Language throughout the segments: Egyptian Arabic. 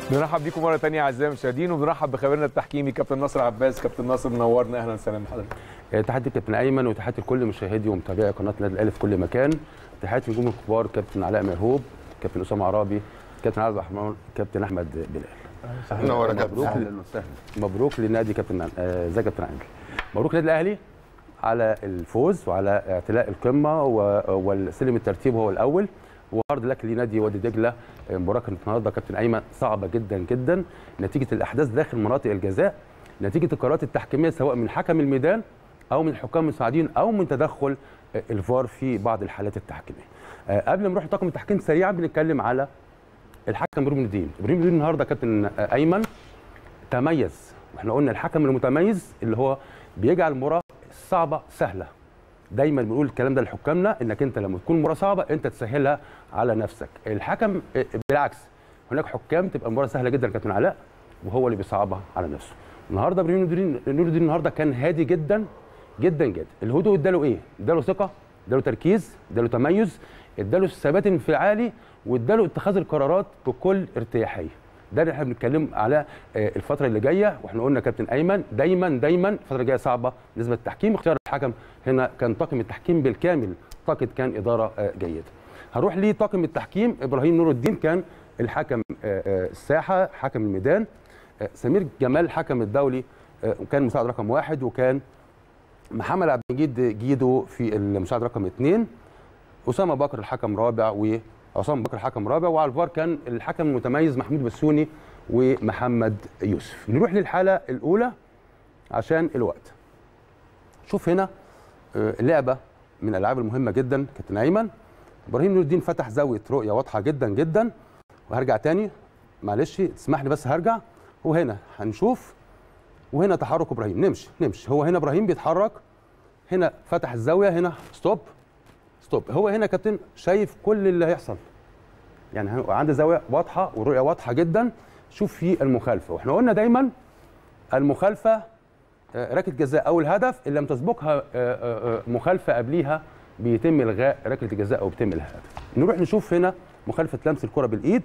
بنرحب بيكم مره ثانيه اعزائي المشاهدين وبنرحب بخبيرنا التحكيمي كابتن ناصر عباس كابتن ناصر منورنا اهلا وسهلا بحضرتك تحياتي كابتن ايمن وتحياتي لكل مشاهدي ومتابعي قناه النادي الاهلي في كل مكان تحياتي للنجوم الكبار كابتن علاء مرهوب كابتن اسامه عرابي كابتن عبد الرحمن كابتن احمد بلال منور يا كابتن مبروك اهلا وسهلا مبروك للنادي كابتن آه، ازيك يا كابتن عادل مبروك للنادي الاهلي على الفوز وعلى اعتلاء القمه و- والسلم الترتيب هو الاول وهارد لك لنادي وادي دجله المباراه كانت النهارده كابتن ايمن صعبه جدا جدا نتيجه الاحداث داخل مناطق الجزاء نتيجه القرارات التحكيميه سواء من حكم الميدان او من الحكام المساعدين او من تدخل آه، الفار في بعض الحالات التحكيميه. آه، قبل ما نروح لطاقم التحكيم سريعا بنتكلم على الحكم ابراهيم الدين، ابراهيم الدين النهارده كابتن آه، ايمن تميز واحنا قلنا الحكم المتميز اللي هو بيجعل المباراه صعبه سهله دايما بنقول الكلام ده لحكامنا انك انت لما تكون مباراه صعبه انت تسهلها على نفسك الحكم آه، بالعكس هناك حكام تبقى المباراه سهله جدا كابتن علاء وهو اللي بيصعبها على نفسه النهارده ابراهيم نور الدين نور الدين النهارده كان هادي جدا جدا جدا الهدوء اداله ايه اداله ثقه اداله تركيز اداله تميز اداله ثبات انفعالي واداله اتخاذ القرارات بكل ارتياحيه ده اللي احنا بنتكلم على آه، الفتره اللي جايه واحنا قلنا كابتن ايمن دايما دايما الفتره الجايه صعبه بالنسبه للتحكيم اختيار الحكم هنا كان طاقم التحكيم بالكامل اعتقد كان اداره آه، جيده هنروح لطاقم التحكيم ابراهيم نور الدين كان الحكم آه، آه، الساحه حكم الميدان آه، سمير جمال الحكم الدولي آه، وكان مساعد رقم واحد وكان محمد عبد المجيد جيدو في المساعد رقم اثنين اسامه بكر الحكم رابع وعصام بكر الحكم رابع وعلى الفار كان الحكم المتميز محمود بسوني ومحمد يوسف نروح للحاله الاولى عشان الوقت شوف هنا آه، لعبه من الالعاب المهمه جدا كابتن ايمن ابراهيم نور الدين فتح زاويه رؤيه واضحه جدا جدا وهرجع تاني معلش تسمح لي بس هرجع وهنا هنشوف وهنا تحرك ابراهيم نمشي نمشي هو هنا ابراهيم بيتحرك هنا فتح الزاويه هنا ستوب ستوب هو هنا كابتن شايف كل اللي هيحصل يعني هو عنده زاويه واضحه والرؤيه واضحه جدا شوف في المخالفه واحنا قلنا دايما المخالفه آه، ركله جزاء او الهدف ان لم تسبقها آه، آه، آه، مخالفه قبليها بيتم الغاء ركله الجزاء او بيتم الهدف نروح نشوف هنا مخالفه لمس الكره بالايد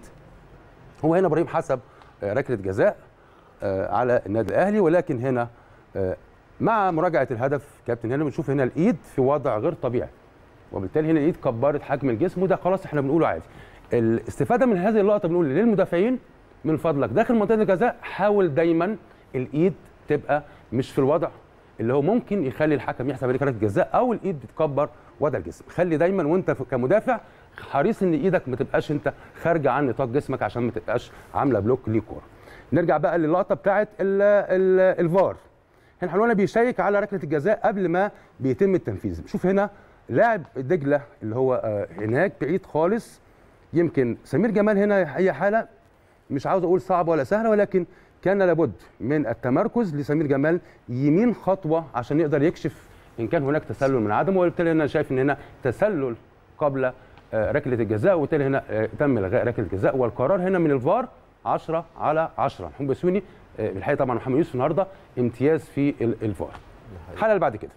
هو هنا ابراهيم حسب آه، ركله جزاء آه، على النادي الاهلي ولكن هنا آه، مع مراجعه الهدف كابتن هنا بنشوف هنا الايد في وضع غير طبيعي وبالتالي هنا الايد كبرت حجم الجسم وده خلاص احنا بنقوله عادي الاستفاده من هذه اللقطه بنقول للمدافعين من فضلك داخل منطقه الجزاء حاول دايما الايد تبقى مش في الوضع اللي هو ممكن يخلي الحكم يحسب عليك ركله جزاء او الايد بتكبر وضع الجسم خلي دايما وانت كمدافع حريص ان ايدك ما تبقاش انت خارجه عن نطاق جسمك عشان ما تبقاش عامله بلوك للكوره نرجع بقى للقطه بتاعه ال- ال- الفار هنا حلوانه بيشيك على ركله الجزاء قبل ما بيتم التنفيذ شوف هنا لاعب دجله اللي هو آه، هناك بعيد خالص يمكن سمير جمال هنا هي حاله مش عاوز اقول صعبه ولا سهله ولكن كان لابد من التمركز لسمير جمال يمين خطوه عشان يقدر يكشف ان كان هناك تسلل من عدمه وبالتالي انا شايف ان هنا تسلل قبل آه، ركله الجزاء وبالتالي هنا آه، تم الغاء ركله الجزاء والقرار هنا من الفار 10 على 10 محمود بسيوني آه، الحقيقه طبعا محمد يوسف النهارده امتياز في ال- الفار الحاله اللي بعد كده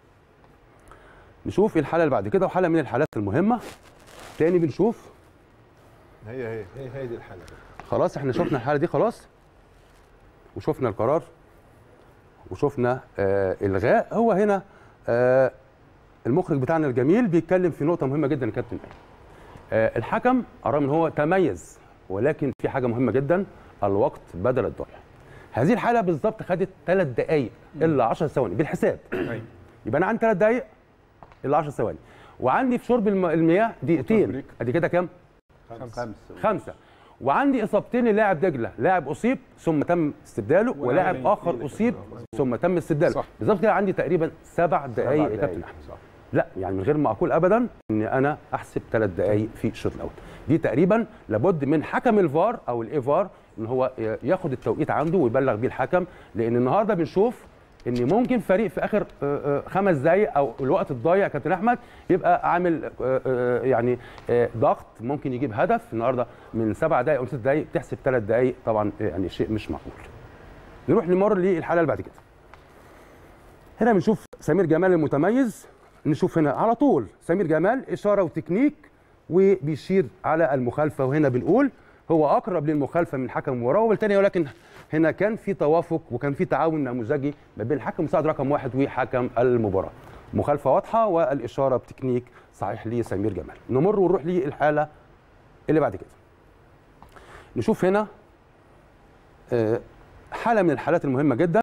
نشوف الحاله اللي بعد كده وحاله من الحالات المهمه تاني بنشوف هي هي هي هي دي الحاله خلاص احنا شفنا الحاله دي خلاص وشفنا القرار وشفنا آه الغاء هو هنا آه المخرج بتاعنا الجميل بيتكلم في نقطه مهمه جدا يا كابتن أيمن. آه الحكم ارى ان هو تميز ولكن في حاجه مهمه جدا الوقت بدل الضايع هذه الحاله بالظبط خدت ثلاث دقائق الا 10 ثواني بالحساب يبقى انا عندي ثلاث دقائق الا 10 ثواني وعندي في شرب الم- المياه دقيقتين بريك. ادي كده كام خمسه خمسه وعندي اصابتين للاعب دجله لاعب اصيب ثم تم استبداله ولاعب ولاعب اخر اصيب ثم تم استبداله صح. بالظبط كده عندي تقريبا سبع دقائق يا كابتن احمد لا يعني من غير ما اقول ابدا ان انا احسب ثلاث دقائق في الشوط الاول دي تقريبا لابد من حكم الفار او الايفار ان هو ياخد التوقيت عنده ويبلغ بيه الحكم لان النهارده بنشوف ان ممكن فريق في اخر آه، آه، خمس دقائق او الوقت الضايع يا كابتن احمد يبقى عامل آه، آه، يعني آه، ضغط ممكن يجيب هدف النهارده من سبع دقائق او ست دقائق تحسب ثلاث دقائق طبعا آه، يعني شيء مش معقول نروح نمر للحاله اللي بعد كده هنا بنشوف سمير جمال المتميز نشوف هنا على طول سمير جمال اشاره وتكنيك وبيشير على المخالفه وهنا بنقول هو اقرب للمخالفه من حكم المباراه وبالتالي ولكن هنا كان في توافق وكان في تعاون نموذجي ما بين الحكم المساعد رقم واحد وحكم المباراه مخالفه واضحه والاشاره بتكنيك صحيح لسمير جمال نمر ونروح للحاله اللي بعد كده نشوف هنا آه، حاله من الحالات المهمه جدا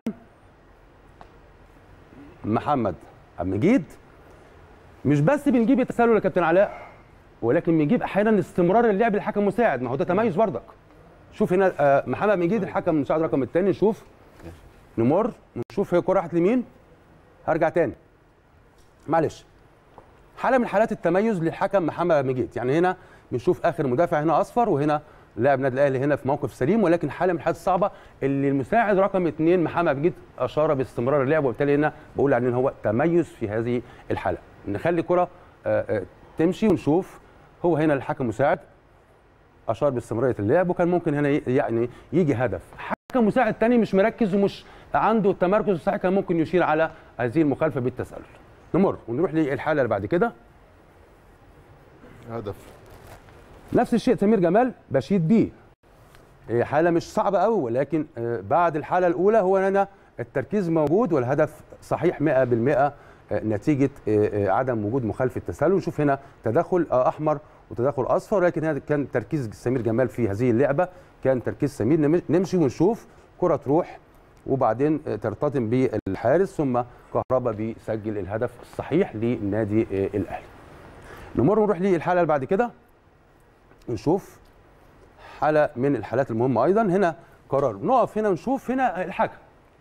محمد عبد المجيد مش بس بنجيب التسلل يا كابتن علاء ولكن بنجيب احيانا استمرار اللعب للحكم المساعد ما هو ده تميز بردك شوف هنا آه، محمد عبد المجيد الحكم المساعد رقم الثاني نشوف نمر ونشوف هي الكره راحت لمين هرجع تاني معلش حاله من حالات التميز للحكم محمد عبد المجيد يعني هنا بنشوف اخر مدافع هنا اصفر وهنا لاعب النادي الاهلي هنا في موقف سليم ولكن حاله من الحالات الصعبه اللي المساعد رقم اثنين محمد عبد المجيد اشار باستمرار اللعب وبالتالي هنا بقول عليه ان هو تميز في هذه الحاله نخلي الكره آه، آه، تمشي ونشوف هو هنا الحكم مساعد اشار باستمراريه اللعب وكان ممكن هنا ي- يعني يجي هدف حكم مساعد تاني مش مركز ومش عنده التمركز الصحيح كان ممكن يشير على هذه المخالفه بالتسلل نمر ونروح للحاله اللي بعد كده هدف نفس الشيء سمير جمال بشيد بيه هي حاله مش صعبه قوي ولكن آه، بعد الحاله الاولى هو هنا التركيز موجود والهدف صحيح 100% آه، نتيجه آه، آه، عدم وجود مخالفه تسلل نشوف هنا تدخل آه، احمر وتدخل اصفر ولكن هذا كان تركيز سمير جمال في هذه اللعبه كان تركيز سمير نم- نمشي ونشوف كره تروح وبعدين آه، ترتطم بالحارس ثم كهربا بيسجل الهدف الصحيح للنادي آه، الاهلي نمر ونروح للحاله اللي بعد كده نشوف حاله من الحالات المهمه ايضا هنا قرار نقف هنا ونشوف هنا الحكم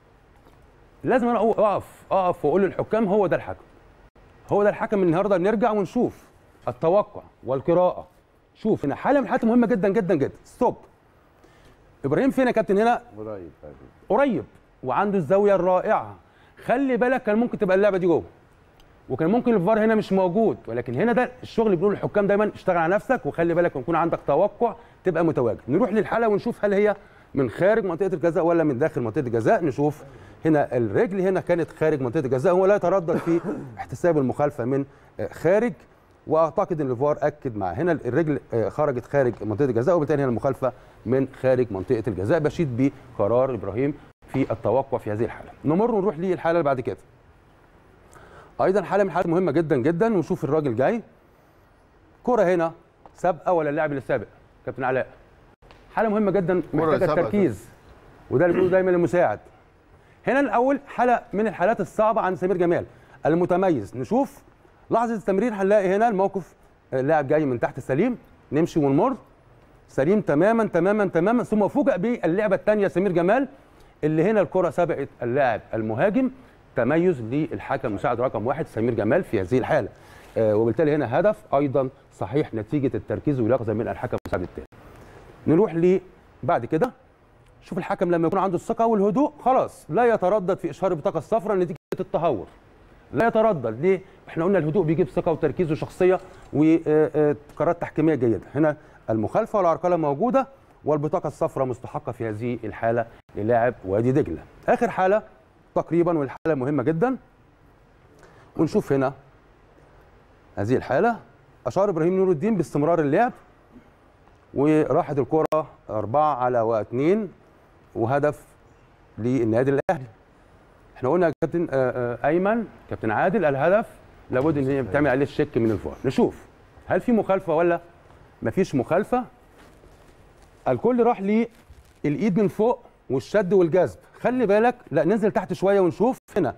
لازم انا أقو- اقف اقف واقول للحكام هو ده الحكم هو ده الحكم النهارده نرجع ونشوف التوقع والقراءه شوف هنا حاله من الحالات المهمه جدا جدا جدا ستوب ابراهيم فين يا كابتن هنا قريب قريب وعنده الزاويه الرائعه خلي بالك كان ممكن تبقى اللعبه دي جوه وكان ممكن الفار هنا مش موجود ولكن هنا ده الشغل اللي بنقول للحكام دايما اشتغل على نفسك وخلي بالك يكون عندك توقع تبقى متواجد نروح للحاله ونشوف هل هي من خارج منطقه الجزاء ولا من داخل منطقه الجزاء نشوف هنا الرجل هنا كانت خارج منطقه الجزاء هو لا يتردد في احتساب المخالفه من آه، خارج واعتقد ان الفار اكد مع هنا الرجل آه، خرجت خارج منطقه الجزاء وبالتالي هنا المخالفه من خارج منطقه الجزاء بشيد بقرار ابراهيم في التوقع في هذه الحاله نمر ونروح للحاله اللي بعد كده ايضا حاله من الحالات مهمه جدا جدا ونشوف الراجل جاي كره هنا سابقه ولا اللاعب اللي سابق كابتن علاء حاله مهمه جدا محتاجه سابقة. تركيز وده اللي بيقوله دايما المساعد هنا الاول حاله من الحالات الصعبه عند سمير جمال المتميز نشوف لحظه التمرير هنلاقي هنا الموقف آه، اللاعب جاي من تحت سليم نمشي ونمر سليم تماما تماما تماما ثم فوجئ باللعبه الثانيه سمير جمال اللي هنا الكره سبقت اللاعب المهاجم تميز للحكم المساعد رقم واحد سمير جمال في هذه الحاله آه وبالتالي هنا هدف ايضا صحيح نتيجه التركيز واليقظه من الحكم المساعد الثاني نروح ل بعد كده شوف الحكم لما يكون عنده الثقه والهدوء خلاص لا يتردد في اشهار البطاقه الصفراء نتيجه التهور لا يتردد ليه احنا قلنا الهدوء بيجيب ثقه وتركيز وشخصيه وقرارات تحكيميه جيده هنا المخالفه والعرقله موجوده والبطاقه الصفراء مستحقه في هذه الحاله للاعب وادي دجله اخر حاله تقريبا والحاله مهمه جدا ونشوف هنا هذه الحاله اشار ابراهيم نور الدين باستمرار اللعب وراحت الكره أربعة على واثنين وهدف للنادي الاهلي احنا قلنا يا كابتن آه، آه، ايمن كابتن عادل الهدف لابد ان هي بتعمل عليه الشك من الفار نشوف هل في مخالفه ولا مفيش مخالفه الكل راح للايد من فوق والشد والجذب خلي بالك لا ننزل تحت شويه ونشوف هنا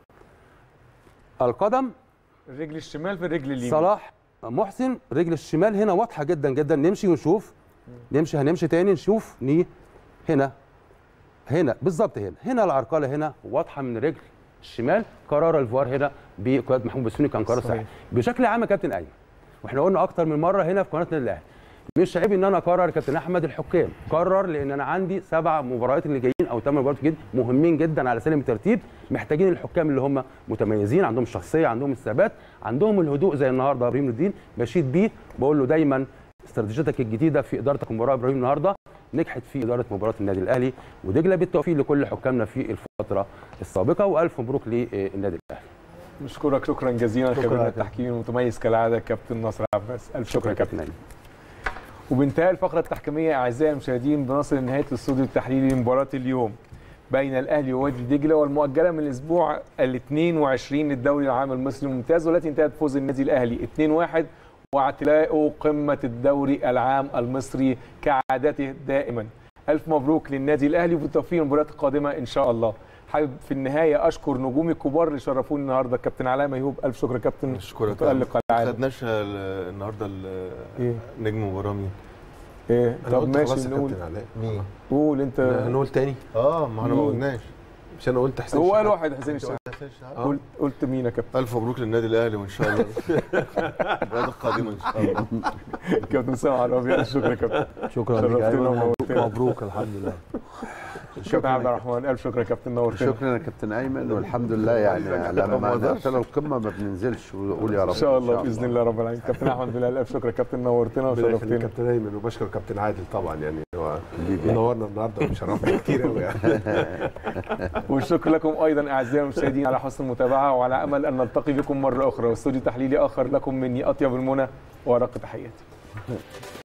القدم الرجل الشمال في الرجل اليمين صلاح محسن رجل الشمال هنا واضحه جدا جدا نمشي ونشوف نمشي هنمشي تاني نشوف ني هنا هنا بالظبط هنا هنا العرقله هنا واضحه من رجل الشمال قرار الفار هنا بقياده محمود بسيوني كان قرار صحيح. صحيح بشكل عام يا كابتن ايمن واحنا قلنا اكتر من مره هنا في قناه النادي الاهلي مش عيب ان انا اقرر كابتن احمد الحكام قرر لان انا عندي سبع مباريات اللي جايين او ثمان مباريات جايين مهمين جدا على سلم الترتيب محتاجين الحكام اللي هم متميزين عندهم الشخصيه عندهم الثبات عندهم الهدوء زي النهارده ابراهيم الدين بشيد بيه بقول له دايما استراتيجيتك الجديده في ادارتك مباراه ابراهيم النهارده نجحت في اداره مباراه النادي الاهلي ودجله بالتوفيق لكل حكامنا في الفتره السابقه والف مبروك للنادي الاهلي نشكرك شكرا جزيلا شكراً خبيرنا يا كابتن. التحكيمي المتميز كالعاده كابتن نصر عباس الف شكر شكرا يا يا كابتن كابتن ايمن وبانتهاء الفقره التحكيميه اعزائي المشاهدين بنصل لنهايه الاستوديو التحليلي لمباراه اليوم بين الاهلي ووادي دجله والمؤجله من الاسبوع ال 22 للدوري العام المصري الممتاز والتي انتهت بفوز النادي الاهلي 2-1 واعتلاءه قمه الدوري العام المصري كعادته دائما الف مبروك للنادي الاهلي وبالتوفيق المباريات القادمه ان شاء الله حابب في النهايه اشكر نجومي الكبار اللي شرفوني النهارده كابتن علاء ميهوب الف شكر يا كابتن اشكرك متالق ما العالم خدناش ال- النهارده ال- ايه نجم المباراه مين؟ ايه أنا طب قلت خلاص ماشي يا نقول كابتن علاء مين؟ قول انت هنقول تاني اه ما احنا ما مين؟ قلناش مش انا قلت حسين هو قال شحاتة. واحد حسين الشحات آه. قلت قلت مين يا كابتن الف مبروك للنادي الاهلي وان شاء الله المباراه القادمه ان شاء الله كابتن سامع عربي الف شكر يا كابتن شكرا لك شرفتنا ايمن ونورتنا. مبروك الحمد لله كابتن عبد الرحمن الف شكر يا كابتن نورتنا شكرا يا كابتن ايمن والحمد لله يعني لما نقتل القمه ما بننزلش ونقول يا رب ان شاء الله باذن الله رب العالمين كابتن احمد بلال الف شكر يا كابتن نورتنا ربنا يخليك وشرفتنا كابتن ايمن وبشكر كابتن عادل طبعا يعني هو منورنا النهارده وشرفنا كتير قوي يعني والشكر لكم ايضا اعزائي المشاهدين على حسن المتابعه وعلى امل ان نلتقي بكم مره اخرى واستوديو تحليلي اخر لكم مني اطيب المنى وارق تحياتي